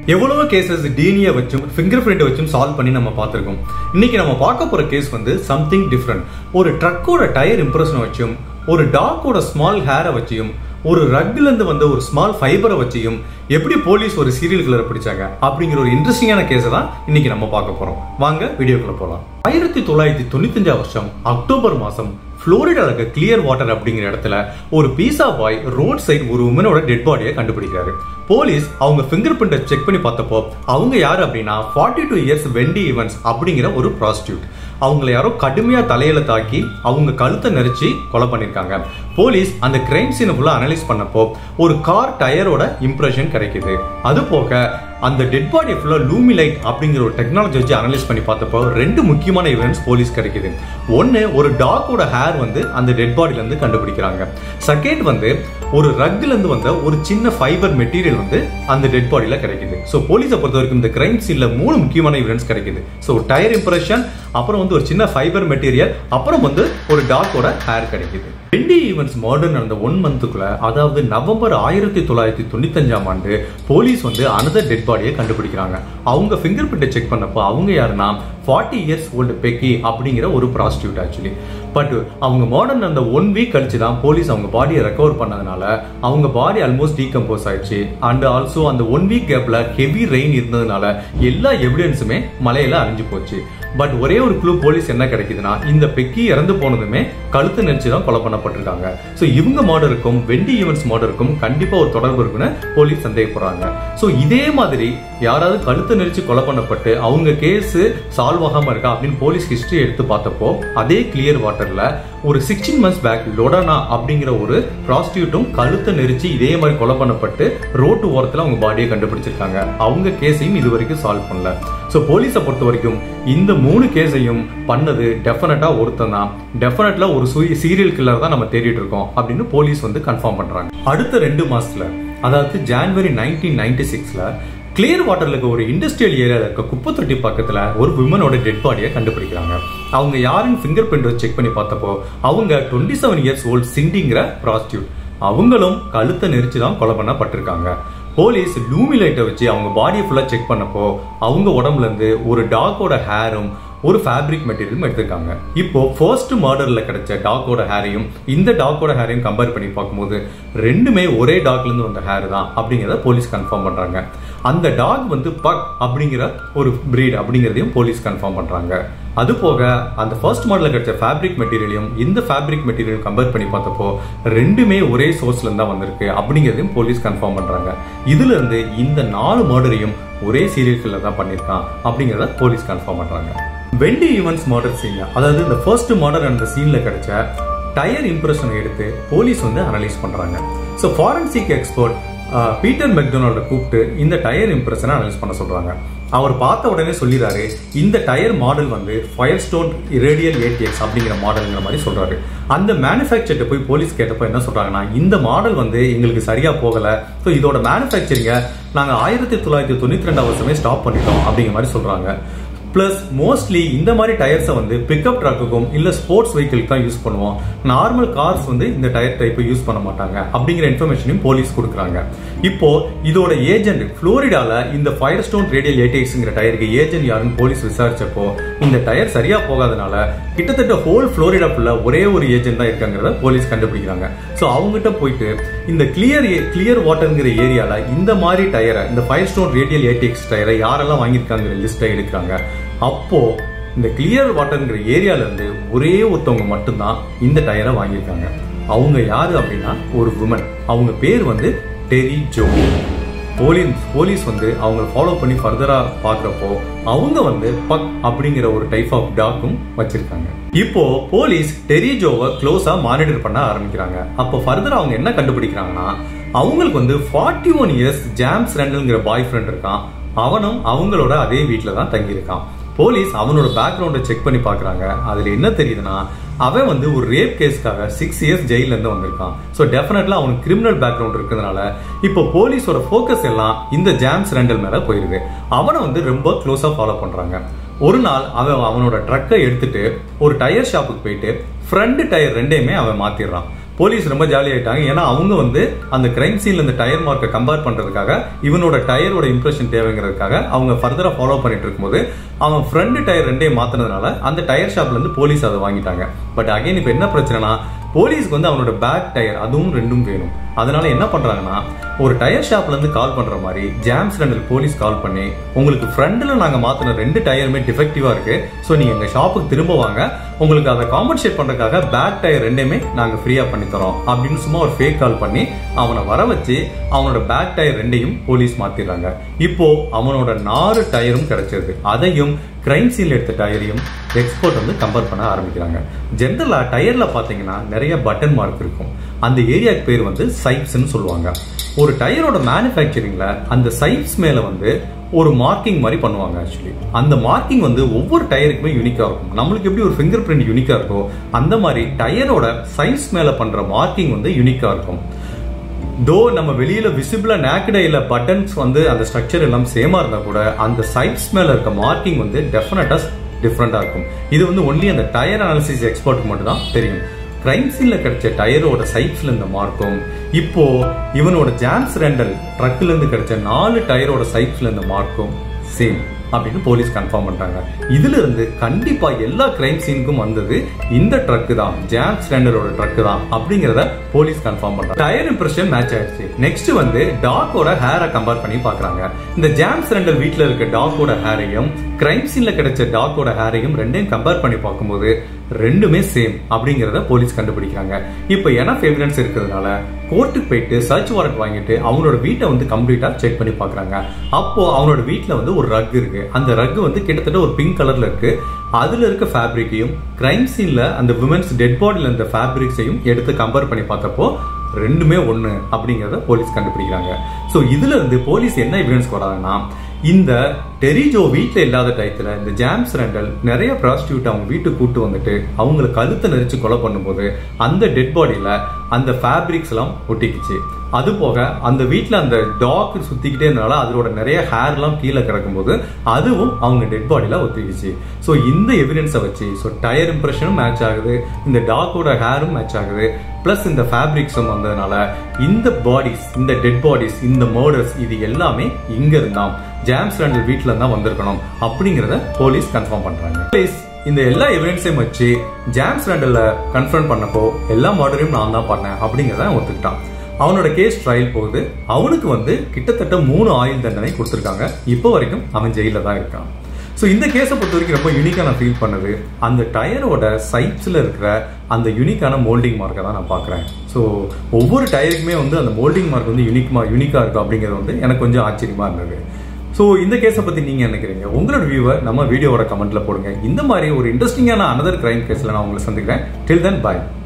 எவ்வளவோ cases DNA வச்சும் finger print வச்சும் சால்வ் பண்ணி நம்ம பார்த்துருக்கோம் இன்னைக்கு நம்ம பார்க்க போற கேஸ் வந்து சம்திங் டிஃப்ரெண்ட் ஒரு ட்ரக்கோட டயர் இம்ப்ரெஷனை வச்சும் ஒரு டாக்கோட ஸ்மால் ஹேரை வச்சியும் ஒரு ரக்ல இருந்து வந்த ஒரு ஸ்மால் ஃபைபரை வச்சியும் எப்படி போலீஸ் ஒரு சீரியல் கிளரை பிடிச்சாங்க அப்படிங்கிற ஒரு இன்ட்ரெஸ்டிங்கான கேஸை தான் இன்னைக்கு நம்ம பார்க்க போறோம் வாங்க வீடியோக்குள்ள போலாம் ஆயிரத்தி தொள்ளாயிரத்தி தொண்ணூத்தஞ்சாம் வருஷம் அக்டோபர் மாசம் புளோரிடா இருக்க கிளியர் வாட்டர் அப்படிங்கிற இடத்துல ஒரு பீஸா பாய் ரோட் சைடு ஒரு உமனோட டெட் பாடியை கண்டுபிடிக்கிறாரு போலீஸ் அவங்க ஃபிங்கர் பிரிண்டை செக் பண்ணி பார்த்தப்போ அவங்க யாரு அப்படின்னா forty two years Wendy Evans அப்படிங்கிற ஒரு ப்ராஸ்டியூட் அவங்கள யாரோ கடுமையா தலையில தாக்கி அவங்க கழுத்தை நெரிச்சு கொலை பண்ணிருக்காங்க போலீஸ் அந்த கிரைம் சீனை ஃபுல்லா அனலைஸ் பண்ணப்போ ஒரு கார் டயரோட இம்ப்ரெஷன் கிடைக்குது அது போக அந்த டெட் பாடியை ஃபுல்லா லூமிலைட் அப்படிங்கிற ஒரு டெக்னாலஜி வச்சு அனலைஸ் பண்ணி பார்த்தப்போ ரெண்டு முக்கியமான எவிடன்ஸ் போலீஸ் கிடைக்குது ஒன்னு ஒரு டாக்கோட ஹேர் வந்து அந்த டெட் பாடியில இருந்து கண்டுபிடிக்கிறாங்க செகண்ட் வந்து ஒரு ரக்ல இருந்து வந்த ஒரு சின்ன ஃபைபர் மெட்டீரியல் வந்து அந்த டெட் பாடியில கிடைக்குது ஸோ போலீஸை பொறுத்த வரைக்கும் இந்த கிரைம் சீன்ல மூணு முக்கியமான எவிடன்ஸ் கிடைக்குது ஸோ டயர் இம்ப்ரெஷன் அப்புறம் வந்து ஒரு சின்ன ஃபைபர் மெட்டீரியல் அப்புறம் வந்து ஒரு டாக்கோட ஹேர் கிடைக்குது ரெண்டு ஈவெண்ட்ஸ் மர்டர் நடந்த ஒன் மந்த்துக்குள்ள அதாவது நவம்பர் ஆயிரத்தி தொள்ளாயிரத்தி தொண்ணூத்தஞ்சாம் ஆண்டு போலீஸ் வந்து அனதர் டெட் பாடியை கண்டுபிடிக்கிறாங்க அவங்க ஃபிங்கர் பிரிண்ட்டை செக் பண்ணப்போ அவங்க யாருன்னா ஃபார்ட்டி இயர்ஸ் ஓல்டு பெக்கி அப்படிங்கிற ஒரு ப்ராஸ்டியூட் ஆக்சுவலி பட் அவங்க மாடர்ன் அந்த ஒன் வீக் கழிச்சு தான் போலீஸ் அவங்க பாடியை ரெக்கவர் பண்ணதுனால அவங்க பாடி ஆல்மோஸ்ட் டீகம்போஸ் ஆயிடுச்சு அண்ட் ஆல்சோ அந்த ஒன் வீக் கேப்ல ஹெவி ரெயின் இருந்ததுனால எல்லா எவிடன்ஸுமே மலையில அழிஞ்சு போச்சு பட் ஒரே ஒரு க்ளூ போலீஸ் என்ன கிடைக்குதுன்னா இந்த பெக்கி இறந்து போனதுமே கழுத்து நெரிச்சு தான் கொலை பண்ணப்பட்டிருக்காங்க ஸோ இவங்க மாடருக்கும் வெண்டி ஈவெண்ட்ஸ் மாடருக்கும் கண்டிப்பா ஒரு தொடர்பு இருக்குன்னு போலீஸ் சந்தேகப்படுறாங்க ஸோ இதே மாதிரி யாராவது கழுத்து நெரிச்சு கொலை பண்ணப்பட்டு அவங்க கேஸ் சால்வ் ஆகாம இருக்கா அப்படின்னு போலீஸ் ஹிஸ்டரி எடுத்து பார்த்தப்போ அதே கிளியர் வாட்டர்ல ஒரு சிக்ஸ்டீன் மந்த்ஸ் பேக் லொடனா அப்படிங்கிற ஒரு ப்ராஸ்டியூட்டும் கழுத்தை நெரிச்சு இதே மாதிரி கொலை பண்ணப்பட்டு ரோட்டு ஓரத்தில் அவங்க பாடியை கண்டுபிடிச்சிருக்காங்க அவங்க கேஸையும் இது வரைக்கும் சால்வ் பண்ணல ஸோ போலீஸை பொறுத்த வரைக்கும் இந்த மூணு கேஸையும் பண்ணது டெஃபினட்டா ஒருத்தன் தான் டெஃபினட்ல ஒரு சீரியல் கில்லர் தான் நம்ம தேடிட்டு இருக்கோம் அப்படின்னு போலீஸ் வந்து கன்ஃபார்ம் பண்றாங்க அடுத்த ரெண்டு மாசத்துல அதாவது ஜான்வரி நைன்டீன் நைன்டி சிக்ஸ்ல கிளியர் வாட்டர்ல இருக்க ஒரு இண்டஸ்ட்ரியல் ஏரியால இருக்க குப்பை தொட்டி பக்கத்துல ஒரு விமனோட டெட் பாடியை கண்டுபிடிக்கிறாங்க அவங்க யாருன்னு ஃபிங்கர் பிரிண்ட் செக் பண்ணி பார்த்தப்போ அவங்க டுவெண்ட்டி செவன் இயர்ஸ் ஓல்ட் சிண்டிங்கிற ப்ராஸ்டியூட் அவங்களும் கழுத்தை நெரிச்சு தான் கொலை பண்ணப்பட்டிருக்காங்க போலீஸ் லூமிலைட்டை வச்சு அவங்க பாடியை ஃபுல்லா செக் பண்ணப்போ அவங்க உடம்புல இருந்து ஒரு டாக்கோட ஹேரும் ஒரு ஃபேப்ரிக் மெட்டீரியலும் எடுத்திருக்காங்க இப்போ ஃபர்ஸ்ட் மர்டர்ல கிடைச்ச டாக்கோட ஹேரையும் இந்த டாக்கோட ஹேரையும் கம்பேர் பண்ணி பார்க்கும்போது ரெண்டுமே ஒரே டாக்ல இருந்து வந்த ஹேர் தான் அப்படிங்கிறத போலீஸ் கன்ஃபார்ம் பண்றாங்க அந்த டாக் வந்து பக் அப்படிங்கிற ஒரு பிரீட் அப்படிங்கிறதையும் போலீஸ் கன்ஃபார்ம் பண்றாங்க அது போக அந்த ஃபர்ஸ்ட் மாடலில் கிடைச்ச ஃபேப்ரிக் மெட்டீரியலையும் இந்த ஃபேப்ரிக் மெட்டீரியல் கம்பேர் பண்ணி பார்த்தப்போ ரெண்டுமே ஒரே சோர்ஸ்ல இருந்தா வந்திருக்கு அப்படிங்கிறதையும் போலீஸ் கன்ஃபார்ம் பண்றாங்க இதுல இருந்து இந்த நாலு மர்டரையும் ஒரே சீரியல் கில்லர் தான் பண்ணியிருக்கான் அப்படிங்கிறத போலீஸ் கன்ஃபார்ம் பண்றாங்க வெண்டி ஈவெண்ட்ஸ் மர்டர் சீன்ல அதாவது இந்த ஃபர்ஸ்ட் மர்டர் அந்த சீன்ல கிடைச்ச டயர் இம்ப்ரெஷனை எடுத்து போலீஸ் வந்து அனலைஸ் பண்றாங்க ஸோ ஃபாரன்சிக் எக்ஸ்பர்ட் பீட்டர் மெக்டொனால்ட கூப்பிட்டு இந்த டயர் இம்ப்ரெஷனை அனலைஸ் பண்ண சொல்றாங்க அவர் பார்த்த உடனே சொல்லிடுறாரு இந்த டயர் மாடல் வந்து ஃபயர் ஸ்டோன் ரேடியல் ஏடிஎக்ஸ் அப்படிங்கிற மாடல்ங்கிற மாதிரி சொல்றாரு அந்த மேனுஃபேக்சர்ட்ட போய் போலீஸ் கேட்டப்போ என்ன சொல்றாங்கன்னா இந்த மாடல் வந்து எங்களுக்கு சரியா போகல ஸோ இதோட மேனுஃபேக்சரிங்க நாங்கள் ஆயிரத்தி தொள்ளாயிரத்தி தொண்ணூத்தி ரெண்டாம் வருஷமே ஸ்டாப் பண்ணிட்டோம் அப்படிங்கிற மாதிரி சொல்றாங்க பிளஸ் மோஸ்ட்லி இந்த மாதிரி டயர்ஸை வந்து பிக்கப் ட்ரக்குக்கும் இல்ல ஸ்போர்ட்ஸ் வெஹிக்கிள் தான் யூஸ் பண்ணுவோம் நார்மல் கார்ஸ் வந்து இந்த டயர் டைப்பை யூஸ் பண்ண மாட்டாங்க அப்படிங்கிற இன்ஃபர்மேஷனையும் போலீஸ் கொடுக்குறாங்க இப்போ இதோட ஏஜென்ட் புளோரிடால இந்த ஃபயர் ஸ்டோன் ரேடியல் ஏடிஎக்ஸ்ங்கிற டயருக்கு ஏஜென்ட் யாருன்னு போலீஸ் விசாரிச்சப்போ இந்த டயர் சரியா போகாதனால கிட்டத்தட்ட ஹோல் புளோரிடா ஃபுல்லா ஒரே ஒரு ஏஜென்ட் தான் இருக்காங்கிறத போலீஸ் கண்டுபிடிக்கிறாங்க ஸோ அவங்ககிட்ட போயிட்டு இந்த கிளியர் கிளியர் வாட்டர்ங்கிற ஏரியால இந்த மாதிரி டயரை இந்த ஃபயர் ஸ்டோன் ரேடியல் ஏடிஎக்ஸ் டயரை யாரெல்லாம் வாங்கியிருக்காங்கிற லிஸ்ட்டை எடுக்கிறாங்க அப்போ இந்த கிளியர் வாட்டர்ங்கிற ஏரியால இருந்து ஒரே ஒருத்தவங்க மட்டும்தான் இந்த டயரை வாங்கியிருக்காங்க அவங்க யாரு அப்படின்னா ஒரு உமன் அவங்க பேர் வந்து டெரி ஜோ போலீஸ் போலீஸ் வந்து அவங்க ஃபாலோ பண்ணி ஃபர்தரா பாக்குறப்போ அவங்க வந்து பக் அப்படிங்கிற ஒரு டைப் ஆஃப் டாக்கும் வச்சிருக்காங்க இப்போ போலீஸ் டெரிஜோவை க்ளோஸா மானிட்டர் பண்ண ஆரம்பிக்கிறாங்க அப்போ ஃபர்தரா அவங்க என்ன கண்டுபிடிக்கிறாங்கன்னா அவங்களுக்கு வந்து ஃபார்ட்டி ஒன் இயர்ஸ் ஜாம்ஸ் ரெண்டல்ங்கிற பாய் ஃப்ரெண்ட் இருக்கான் அவனும் அவங்களோட அதே வீட்டில் தான் தங்கியிருக்கான் போலீஸ் அவனோட பேக்ரவுண்டை செக் பண்ணி பார்க்குறாங்க அதில் என்ன தெரியுதுன்னா அவன் வந்து ஒரு ரேப் கேஸ்க்காக சிக்ஸ் இயர்ஸ் ஜெயில இருந்து வந்திருக்கான் ஸோ டெஃபினெட்லா அவனுக்கு கிரிமினல் பேக்ரவுண்ட் இருக்கிறதுனால இப்போ போலீஸோட ஃபோக்கஸ் எல்லாம் இந்த ஜாம்ஸ் ரெண்டல் மேல போயிருது அவனை வந்து ரொம்ப க்ளோஸா ஃபாலோ பண்றாங்க ஒரு நாள் அவன் அவனோட ட்ரக்கை எடுத்துட்டு ஒரு டயர் ஷாப்புக்கு போயிட்டு ஃப்ரண்ட் டயர் ரெண்டையுமே அவன் மாத்திடுறான் போலீஸ் ரொம்ப ஜாலி ஆயிட்டாங்க ஏன்னா அவங்க வந்து அந்த கிரைம் சீன்ல இந்த டயர் மார்க்கை கம்பேர் பண்றதுக்காக இவனோட டயரோட இம்ப்ரெஷன் தேவைங்கிறதுக்காக அவங்க ஃபர்தரா ஃபாலோ பண்ணிட்டு இருக்கும்போது அவன் ஃப்ரண்ட் டயர் ரெண்டையும் மாத்தினதுனால அந்த டயர் ஷாப்ல இருந்து போலீஸ் அதை வாங்கிட்டாங்க பட் அகைன் இப்போ என்ன பிரச்சனைனா போலீஸ்க்கு வந்து அவனோட பேக் டயர் அதுவும் ரெண்டும் வேணும் அதனால என்ன பண்றாங்கன்னா ஒரு டயர் ஷாப்ல இருந்து கால் பண்ற மாதிரி ஜாம்ஸ் ரெண்டல் போலீஸ் கால் பண்ணி உங்களுக்கு ஃப்ரண்ட்ல நாங்க மாத்தின ரெண்டு டயருமே டிஃபெக்டிவா இருக்கு ஸோ நீங்க எங்க ஷாப்புக்கு திரும்ப வாங்க உங்களுக்கு அதை காம்பன்சேட் பண்றதுக்காக பேக் டயர் ரெண்டுமே நாங்க ஃப்ரீயா பண்ணி தரோம் அப்படின்னு சும்மா ஒரு ஃபேக் கால் பண்ணி அவனை வர வச்சு அவனோட பேக் டயர் ரெண்டையும் போலீஸ் மாத்திடுறாங்க இப்போ அவனோட நாலு டயரும் கிடைச்சிருது அதையும் கிரைம் சீன்ல எடுத்த டயரையும் எக்ஸ்போர்ட் வந்து கம்பேர் பண்ண ஆரம்பிக்கிறாங்க ஜென்ரலா டயர்ல பாத்தீங்கன்னா நிறைய பட்டன் மார்க் இருக்கும் அந்த ஏரியாக்கு பேர் வந்து சைப்ஸ்ன்னு சொல்லுவாங்க ஒரு டயரோட மேனுஃபேக்சரிங்ல அந்த சைப்ஸ் மேல வந்து ஒரு மார்க்கிங் மாதிரி பண்ணுவாங்க ஆக்சுவலி அந்த மார்க்கிங் வந்து ஒவ்வொரு டயருக்குமே யூனிக்கா இருக்கும் நம்மளுக்கு எப்படி ஒரு ஃபிங்கர் பிரிண்ட் யூனிக்கா இருக்கோ அந்த மாதிரி டயரோட சைஸ் மேல பண்ற மார்க்கிங் வந்து யூனிக்கா இருக்கும் தோ நம்ம வெளியில விசிபிளா நேக்கடையில பட்டன்ஸ் வந்து அந்த ஸ்ட்ரக்சர் எல்லாம் சேமா இருந்தா கூட அந்த சைட்ஸ் மேல இருக்க மார்க்கிங் வந்து டெஃபினட்டா டிஃப்ரெண்டா இருக்கும் இது வந்து ஒன்லி அந்த டயர் அனாலிசிஸ் எக்ஸ்பர்ட் மட்டும் தான் தெரியும் கிரைம் சீன்ல கிடைச்ச டயரோட சைட்ஸ்ல இருந்த மார்க்கும் இப்போ இவனோட ஜான்ஸ் ரெண்டல் ட்ரக்ல இருந்து கிடைச்ச நாலு டயரோட சைட்ஸ்ல இருந்த மார்க்கும் சேம் அப்படின்னு போலீஸ் கன்ஃபார்ம் பண்றாங்க இதுல இருந்து கண்டிப்பா எல்லா கிரைம் சீனுக்கும் வந்தது இந்த ட்ரக் தான் ஜாம் ஸ்டாண்டரோட ட்ரக் தான் அப்படிங்கறத போலீஸ் கன்ஃபார்ம் பண்றாங்க டயர் இம்ப்ரெஷன் மேட்ச் ஆயிடுச்சு நெக்ஸ்ட் வந்து டாக்கோட ஹேரை கம்பேர் பண்ணி பாக்குறாங்க இந்த ஜாம் ஸ்டாண்டர் வீட்ல இருக்க டாக்கோட ஹேரையும் கிரைம் சீன்ல கிடைச்ச டாக்கோட ஹேரையும் ரெண்டையும் கம்பேர் பண்ணி பார்க்கும்போது ரெண்டுமே சேம் அப்படிங்கறத போலீஸ் கண்டுபிடிக்கிறாங்க இப்போ எனஃப் எவிடன்ஸ் இருக்கிறதுனால கோர்ட்டுக்கு போயிட்டு சர்ச் வாரண்ட் வாங்கிட்டு அவனோட வீட்டை வந்து கம்ப்ளீட்டா செக் பண்ணி பாக்குறாங்க அப்போ அவனோட வீட்ல வந்து ஒரு ரக் இருக்கு அந்த ரக் வந்து கிட்டத்தட்ட ஒரு பிங்க் கலர்ல இருக்கு அதுல இருக்க ஃபேப்ரிக்கையும் கிரைம் சீன்ல அந்த விமன்ஸ் டெட் பாடியில் இருந்த ஃபேப்ரிக்ஸையும் எடுத்து கம்பேர் பண்ணி பார்த்தப்போ ரெண்டுமே ஒண்ணு அப்படிங்கறத போலீஸ் கண்டுபிடிக்கிறாங்க ஸோ இதுல இருந்து போலீஸ் என்ன எவிடன்ஸ் வராங்கன்னா இந்த டெரிஜோ வீட்டில் இல்லாத டயத்தில் இந்த ஜாம்ஸ் ரெண்டல் நிறைய ப்ராஸ்டியூட் அவங்க வீட்டுக்கு கூட்டு வந்துட்டு அவங்கள கழுத்தை நெரிச்சு கொலை பண்ணும்போது அந்த டெட் பாடியில் அந்த ஃபேப்ரிக்ஸ் எல்லாம் ஒட்டிக்குச்சு அது போக அந்த வீட்டில் அந்த டாக் சுத்திக்கிட்டே இருந்தனால அதோட நிறைய ஹேர்லாம் கீழே கிடக்கும்போது அதுவும் அவங்க டெட் பாடியில் ஒத்திக்கிச்சு ஸோ இந்த எவிடன்ஸை வச்சு ஸோ டயர் இம்ப்ரெஷனும் மேட்ச் ஆகுது இந்த டாக்கோட ஹேரும் மேட்ச் ஆகுது ப்ளஸ் இந்த ஃபேப்ரிக்ஸும் வந்ததுனால இந்த பாடிஸ் இந்த டெட் பாடிஸ் இந்த மர்டர்ஸ் இது எல்லாமே இங்க இருந்தாம் ஜாம்ஸ் ரெண்டல் வீட்டில் தான் வந்திருக்கணும் அப்படிங்கிறத போலீஸ் கன்ஃபார்ம் பண்றாங்க போலீஸ் இந்த எல்லா எவிடன்ஸையும் வச்சு ஜாம்ஸ் ரெண்டல்ல கன்ஃபர்ம் பண்ணப்போ எல்லா மர்டரையும் நான் தான் பண்ணேன் அப்படிங்கிறத அவன் ஒத்துக்கிட்டான் அவனோட கேஸ் ட்ரையல் போகுது அவனுக்கு வந்து கிட்டத்தட்ட மூணு ஆயுள் தண்டனை கொடுத்துருக்காங்க இப்போ வரைக்கும் அவன் ஜெயில தான் இருக்கான் ஸோ இந்த கேஸை பொறுத்த வரைக்கும் ரொம்ப யூனிக்காக நான் ஃபீல் பண்ணது அந்த டயரோட சைட்ஸில் இருக்கிற அந்த யூனிக்கான மோல்டிங் மார்க்கை தான் நான் பார்க்குறேன் ஸோ ஒவ்வொரு டயருக்குமே வந்து அந்த மோல்டிங் மார்க் வந்து யூனிக் யூனிக்காக இருக்கும் அப்படிங்கிறது வந்து எனக்கு கொஞ்சம் ஆச்சரியமா இருந்தது ஸோ இந்த கேஸை பற்றி நீங்கள் நினைக்கிறீங்க உங்களோட வியூவை நம்ம வீடியோவோட கமெண்ட்ல போடுங்க இந்த மாதிரி ஒரு இன்ட்ரெஸ்டிங்கான அனதர் கிரைம் கேஸில் நான் உங்களை சந்திக்கிறேன் டில் தென் பாய்